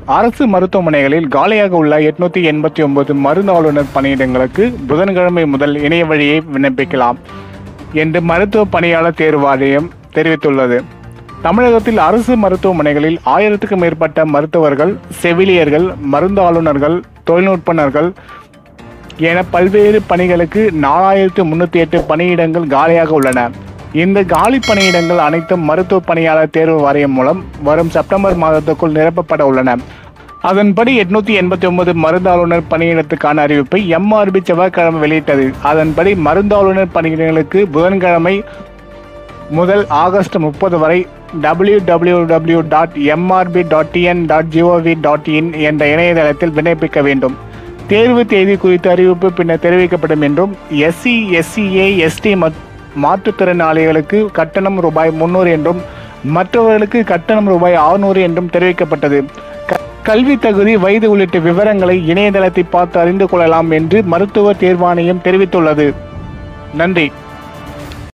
அரசு மருத்துவமனைகளில் காலியாக உள்ள எட்நூத்தி எண்பத்தி ஒன்பது மருந்தாளுநர் பணியிடங்களுக்கு புதன்கிழமை முதல் இணைய வழியை விண்ணப்பிக்கலாம் என்று மருத்துவ பணியாளர் தேர்வு வாரியம் தெரிவித்துள்ளது தமிழகத்தில் அரசு மருத்துவமனைகளில் ஆயிரத்துக்கும் மேற்பட்ட மருத்துவர்கள் செவிலியர்கள் மருந்தாளுநர்கள் தொழில்நுட்பனர்கள் என பல்வேறு பணிகளுக்கு நாலாயிரத்து முன்னூத்தி எட்டு பணியிடங்கள் காலியாக உள்ளன இந்த காலி பணியிடங்கள் அனைத்தும் மருத்துவ பணியாளர் தேர்வு வாரியம் மூலம் வரும் செப்டம்பர் மாதத்துக்குள் நிரப்பப்பட உள்ளன அதன்படி எட்நூத்தி எண்பத்தி ஒன்பது மருந்தாளுநர் பணியிடத்துக்கான அறிவிப்பை எம்ஆர்பி செவ்வாய்க்கிழமை வெளியிட்டது அதன்படி மருந்தாளுநர் பணியிடங்களுக்கு புதன்கிழமை முதல் ஆகஸ்ட் முப்பது வரை W W W dot MRB dot TN dot GOV dot in என்ற இணையதளத்தில் விண்ணப்பிக்க வேண்டும் தேர்வு தேதி குறித்த அறிவிப்பு பின்னர் தெரிவிக்கப்படும் என்றும் எஸ்சி எஸ்சிஏ எஸ்டி மாற்றுத்திறனாளிகளுக்கு கட்டணம் ரூபாய் முன்னூறு என்றும் மற்றவர்களுக்கு கட்டணம் ரூபாய் 600 என்றும் தெரிவிக்கப்பட்டது க- கல்வி தகுதி வயது உள்ளிட்ட விவரங்களை இணையதளத்தை பார்த்து அறிந்து கொள்ளலாம் என்று மருத்துவ தேர்வாணையம் தெரிவித்துள்ளது நன்றி